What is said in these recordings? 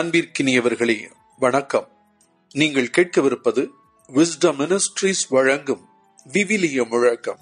அன்பிற்கினியவர்களே வணக்கம் நீங்கள் கேட்கவிருப்பது விஸ்டம் மினிஸ்ட்ரீஸ் வழங்கும் விவிலிய முழக்கம்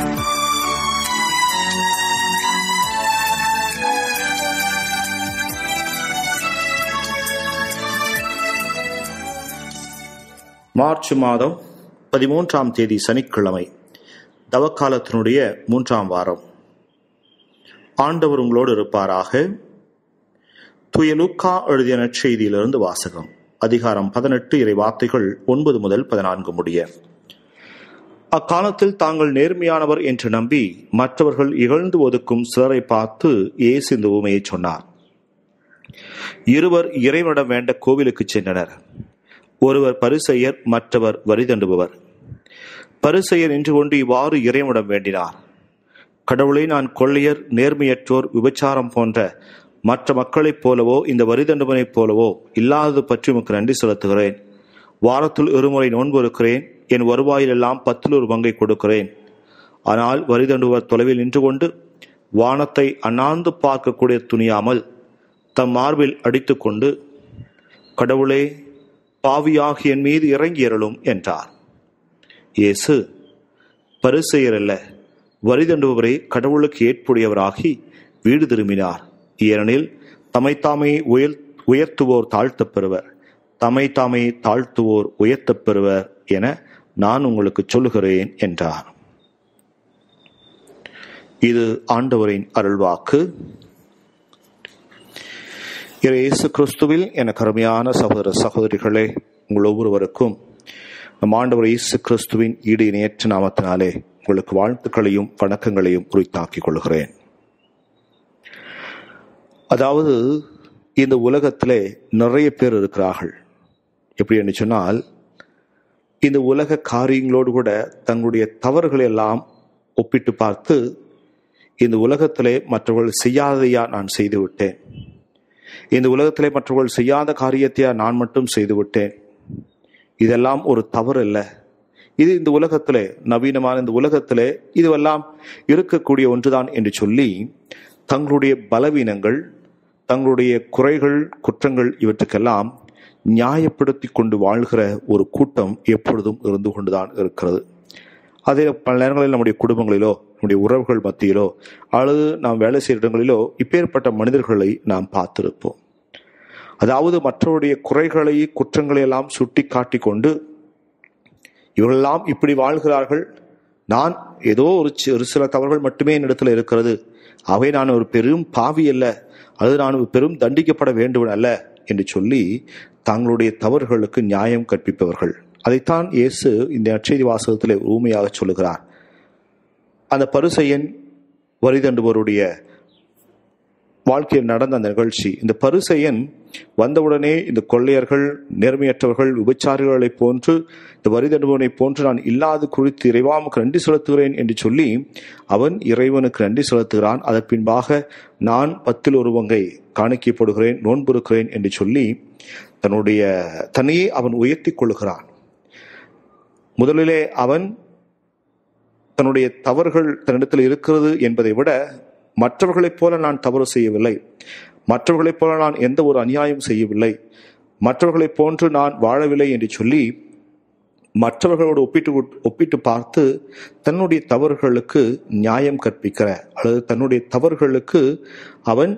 மார்ச் மாதம் பதிமூன்றாம் தேதி சனிக்கிழமை தவக்காலத்தினுடைய மூன்றாம் வாரம் ஆண்டவர் உங்களோடு இருப்பாராக துய லூக்கா எழுதிய நற்செய்தியிலிருந்து வாசகம் அதிகாரம் பதினெட்டு இறை வார்த்தைகள் ஒன்பது முதல் பதினான்கு முடிய அக்காலத்தில் தாங்கள் நேர்மையானவர் என்று நம்பி மற்றவர்கள் இகழ்ந்து ஒதுக்கும் சிலரை பார்த்து இயேசு இந்த உமையை சொன்னார் இருவர் இறைவனிடம் வேண்ட கோவிலுக்கு சென்றனர் ஒருவர் பரிசெயர் மற்றவர் வரி தண்டுபவர் பரிசெயர் நின்று கொண்டு இவ்வாறு இறைவனிடம் வேண்டினார் கடவுளை நான் கொள்ளையர் நேர்மையற்றோர் விபச்சாரம் போன்ற மற்ற மக்களைப் போலவோ இந்த வரி தண்டுபனைப் போலவோ இல்லாதது பற்றி உமக்கு நன்றி செலுத்துகிறேன் வாரத்தில் இருமுறை நோன்பு இருக்கிறேன் என் வருவாயிலெல்லாம் பத்தில் ஒரு பங்கை கொடுக்கிறேன் ஆனால் வரி தண்டுவர் தொலைவில் நின்று கொண்டு வானத்தை அண்ணாந்து பார்க்கக்கூடிய துணியாமல் தம் மார்பில் அடித்துக்கொண்டு கடவுளே பாவியாகி என் மீது இறங்கி அருளும் என்றார் இயேசு பரிசெயர் அல்ல வரிதண்டுபவரே கடவுளுக்கு ஏற்புடையவராகி வீடு திரும்பினார் ஏனெனில் தமைத்தாமே உயர் உயர்த்துவோர் தாழ்த்தப் பெறுவர் தமை தாமே தாழ்த்துவோர் உயர்த்தப் பெறுவர் என நான் உங்களுக்கு சொல்லுகிறேன் என்றார் இது ஆண்டவரின் அருள்வாக்கு இயேசு கிறிஸ்துவில் என கருமையான சகோதர சகோதரிகளே உங்கள் ஒவ்வொருவருக்கும் நம் ஆண்டவர் இயேசு கிறிஸ்துவின் ஈடு இணையற்ற நாமத்தினாலே உங்களுக்கு வாழ்த்துக்களையும் வணக்கங்களையும் உரித்தாக்கிக் கொள்கிறேன் அதாவது இந்த உலகத்திலே நிறைய பேர் இருக்கிறார்கள் எப்படி என்று சொன்னால் இந்த உலக காரியங்களோடு கூட தங்களுடைய தவறுகளை எல்லாம் ஒப்பிட்டு பார்த்து இந்த உலகத்திலே மற்றவர்கள் செய்யாதையா நான் செய்து விட்டேன் இந்த உலகத்திலே மற்றவர்கள் செய்யாத காரியத்தையா நான் மட்டும் செய்து விட்டேன் இதெல்லாம் ஒரு தவறு அல்ல இது இந்த உலகத்திலே நவீனமான இந்த உலகத்திலே இதுவெல்லாம் இருக்கக்கூடிய ஒன்றுதான் என்று சொல்லி தங்களுடைய பலவீனங்கள் தங்களுடைய குறைகள் குற்றங்கள் இவற்றுக்கெல்லாம் நியாயப்படுத்தி கொண்டு வாழ்கிற ஒரு கூட்டம் எப்பொழுதும் இருந்து கொண்டுதான் இருக்கிறது அதே பல நேரங்களில் நம்முடைய குடும்பங்களிலோ நம்முடைய உறவுகள் மத்தியிலோ அல்லது நாம் வேலை செய்கிற இடங்களிலோ இப்பேற்பட்ட மனிதர்களை நாம் பார்த்திருப்போம் அதாவது மற்றவருடைய குறைகளை குற்றங்களை எல்லாம் சுட்டி காட்டி கொண்டு இவர்களெல்லாம் இப்படி வாழ்கிறார்கள் நான் ஏதோ ஒரு ஒரு சில தவறுகள் மட்டுமே என்னிடத்தில் இருக்கிறது அவை நான் ஒரு பெரும் பாவி அல்ல அது நான் ஒரு பெரும் தண்டிக்கப்பட வேண்டுவன் அல்ல என்று சொல்லி தங்களுடைய தவறுகளுக்கு நியாயம் கற்பிப்பவர்கள் அதைத்தான் இயேசு இந்த நற்செய்தி வாசகத்திலே ஊமையாக சொல்லுகிறார் அந்த பரிசையன் வரிதண்டுபவருடைய வாழ்க்கையில் நடந்த அந்த நிகழ்ச்சி இந்த பரிசையன் வந்தவுடனே இந்த கொள்ளையர்கள் நேர்மையற்றவர்கள் விபச்சாரிகளை போன்று இந்த வரிதண்டுபவனை போன்று நான் இல்லாது குறித்து இறைவாமுக்கு நன்றி செலுத்துகிறேன் என்று சொல்லி அவன் இறைவனுக்கு நன்றி செலுத்துகிறான் அதன் பின்பாக நான் பத்தில் ஒரு பங்கை காணிக்கப்படுகிறேன் நோன்பு இருக்கிறேன் என்று சொல்லி தன்னுடைய தன்னையே அவன் உயர்த்தி கொள்கிறான் முதலிலே அவன் தன்னுடைய தவறுகள் தன்னிடத்தில் இருக்கிறது என்பதை விட மற்றவர்களைப் போல நான் தவறு செய்யவில்லை மற்றவர்களைப் போல நான் எந்த ஒரு அநியாயம் செய்யவில்லை மற்றவர்களைப் போன்று நான் வாழவில்லை என்று சொல்லி மற்றவர்களோடு ஒப்பிட்டு ஒப்பிட்டு பார்த்து தன்னுடைய தவறுகளுக்கு நியாயம் கற்பிக்கிற அல்லது தன்னுடைய தவறுகளுக்கு அவன்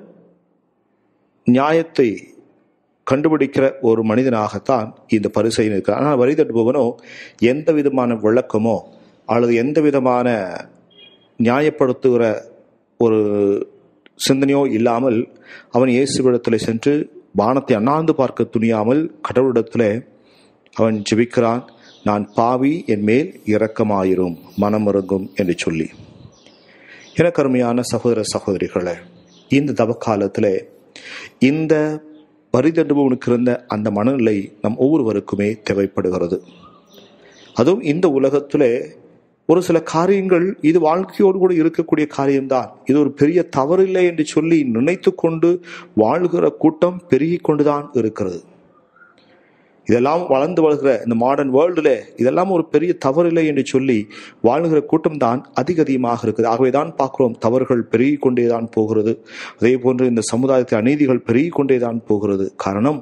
நியாயத்தை கண்டுபிடிக்கிற ஒரு மனிதனாகத்தான் இந்த பரிசையில் இருக்கிறான் ஆனால் வரி தட்டுபவனோ எந்த விதமான விளக்கமோ அல்லது எந்த விதமான நியாயப்படுத்துகிற ஒரு சிந்தனையோ இல்லாமல் அவன் இயேசுவிடத்தில் சென்று வானத்தை அண்ணாந்து பார்க்க துணியாமல் கடவுளிடத்தில் அவன் ஜெபிக்கிறான் நான் பாவி என் மேல் இரக்கமாயிரும் மனம் இறங்கும் என்று சொல்லி எனக்கு அருமையான சகோதர சகோதரிகளே இந்த தவக்காலத்தில் இந்த வரிதண்டுபவனுக்கு இருந்த அந்த மனநிலை நம் ஒவ்வொருவருக்குமே தேவைப்படுகிறது அதுவும் இந்த உலகத்திலே ஒரு சில காரியங்கள் இது வாழ்க்கையோடு கூட இருக்கக்கூடிய காரியம்தான் இது ஒரு பெரிய தவறில்லை என்று சொல்லி நினைத்து கொண்டு வாழ்கிற கூட்டம் பெருகி கொண்டுதான் இருக்கிறது இதெல்லாம் வளர்ந்து வருகிற இந்த மாடர்ன் வேர்ல்டுல இதெல்லாம் ஒரு பெரிய தவறில்லை என்று சொல்லி வாழுகிற கூட்டம் தான் அதிக அதிகமாக இருக்குது ஆகவே தான் பார்க்கிறோம் தவறுகள் பெருகி கொண்டே தான் போகிறது அதே போன்று இந்த சமுதாயத்தில் அநீதிகள் பெருகி கொண்டே தான் போகிறது காரணம்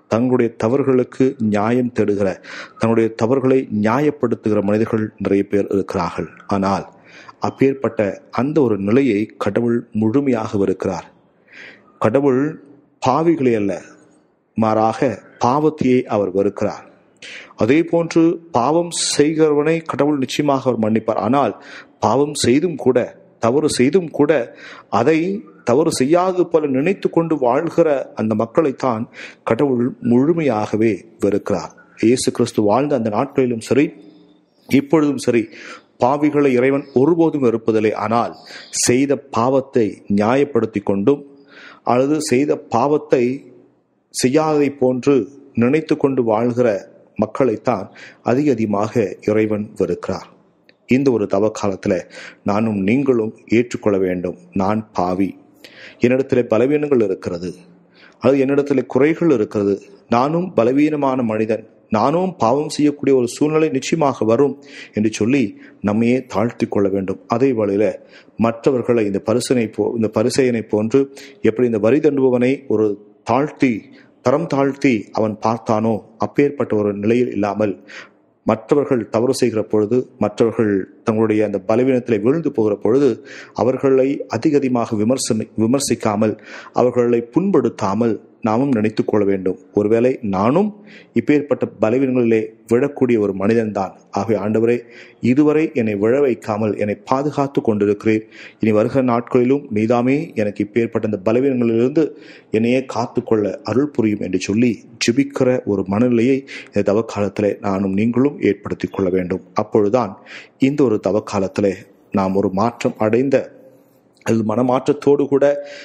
தங்களுடைய தவறுகளுக்கு நியாயம் தேடுகிற தன்னுடைய தவறுகளை நியாயப்படுத்துகிற மனிதர்கள் நிறைய பேர் இருக்கிறார்கள் ஆனால் அப்பேற்பட்ட அந்த ஒரு நிலையை கடவுள் முழுமையாக வெறுக்கிறார் கடவுள் பாவிகளை அல்ல மாறாக பாவத்தையே அவர் வெறுக்கிறார் அதே போன்று பாவம் செய்கிறவனை கடவுள் நிச்சயமாக அவர் மன்னிப்பார் ஆனால் பாவம் செய்தும் கூட தவறு செய்தும் கூட அதை தவறு செய்யாது போல நினைத்து கொண்டு வாழ்கிற அந்த மக்களைத்தான் கடவுள் முழுமையாகவே வெறுக்கிறார் இயேசு கிறிஸ்து வாழ்ந்த அந்த நாட்களிலும் சரி இப்பொழுதும் சரி பாவிகளை இறைவன் ஒருபோதும் இருப்பதில்லை ஆனால் செய்த பாவத்தை நியாயப்படுத்தி கொண்டும் அல்லது செய்த பாவத்தை செய்யாததை போன்று நினைத்து கொண்டு வாழ்கிற மக்களைத்தான் அதிக அதிகமாக இறைவன் வெறுக்கிறார் இந்த ஒரு தவ காலத்துல நானும் நீங்களும் ஏற்றுக்கொள்ள வேண்டும் நான் பாவி என்னிடத்துல பலவீனங்கள் இருக்கிறது அது என்னிடத்துல குறைகள் இருக்கிறது நானும் பலவீனமான மனிதன் நானும் பாவம் செய்யக்கூடிய ஒரு சூழ்நிலை நிச்சயமாக வரும் என்று சொல்லி நம்மையே தாழ்த்தி கொள்ள வேண்டும் அதே வழியில மற்றவர்களை இந்த பரிசனை போ இந்த பரிசையனை போன்று எப்படி இந்த வரி தண்டுபவனை ஒரு தாழ்த்தி தரம் தாழ்த்தி அவன் பார்த்தானோ அப்பேற்பட்ட ஒரு நிலையில் இல்லாமல் மற்றவர்கள் தவறு செய்கிற பொழுது மற்றவர்கள் தங்களுடைய அந்த பலவீனத்தில் விழுந்து போகிற பொழுது அவர்களை அதிக அதிகமாக விமர்சனி விமர்சிக்காமல் அவர்களை புண்படுத்தாமல் நாமும் நினைத்து கொள்ள வேண்டும் ஒருவேளை நானும் இப்பேற்பட்ட பலவீனங்களிலே விழக்கூடிய ஒரு மனிதன்தான் ஆகவே ஆண்டவரே இதுவரை என்னை விழ வைக்காமல் என்னை பாதுகாத்து கொண்டிருக்கிறேன் இனி வருகிற நாட்களிலும் நீதாமே எனக்கு இப்பேற்பட்ட அந்த பலவீனங்களிலிருந்து என்னையே காத்துக்கொள்ள அருள் புரியும் என்று சொல்லி ஜிபிக்கிற ஒரு மனநிலையை இந்த தவக்காலத்திலே நானும் நீங்களும் ஏற்படுத்திக் கொள்ள வேண்டும் அப்பொழுதுதான் இந்த ஒரு தவக்காலத்திலே நாம் ஒரு மாற்றம் அடைந்த அது மனமாற்றத்தோடு கூட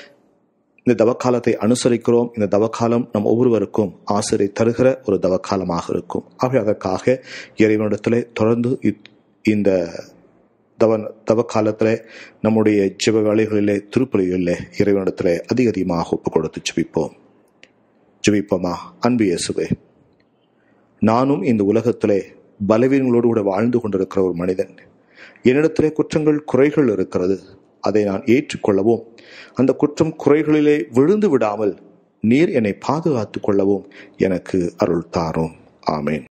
இந்த தவக்காலத்தை அனுசரிக்கிறோம் இந்த தவக்காலம் நம் ஒவ்வொருவருக்கும் ஆசிரியை தருகிற ஒரு தவக்காலமாக இருக்கும் ஆகவே அதற்காக இறைவனிடத்திலே தொடர்ந்து இந்த தவ தவக்காலத்தில் நம்முடைய ஜெப வேலைகளிலே திருப்பலிகளிலே இறைவனிடத்திலே அதிக அதிகமாக ஒப்பு கொடுத்து ஜெபிப்போம் ஜெபிப்போமா அன்பு இயேசுவே நானும் இந்த உலகத்திலே பலவீனங்களோடு கூட வாழ்ந்து கொண்டிருக்கிற ஒரு மனிதன் என்னிடத்திலே குற்றங்கள் குறைகள் இருக்கிறது அதை நான் ஏற்றுக்கொள்ளவும் அந்த குற்றம் குறைகளிலே விழுந்து விடாமல் நீர் என்னை பாதுகாத்துக் கொள்ளவும் எனக்கு அருள் தாரும் ஆமேன்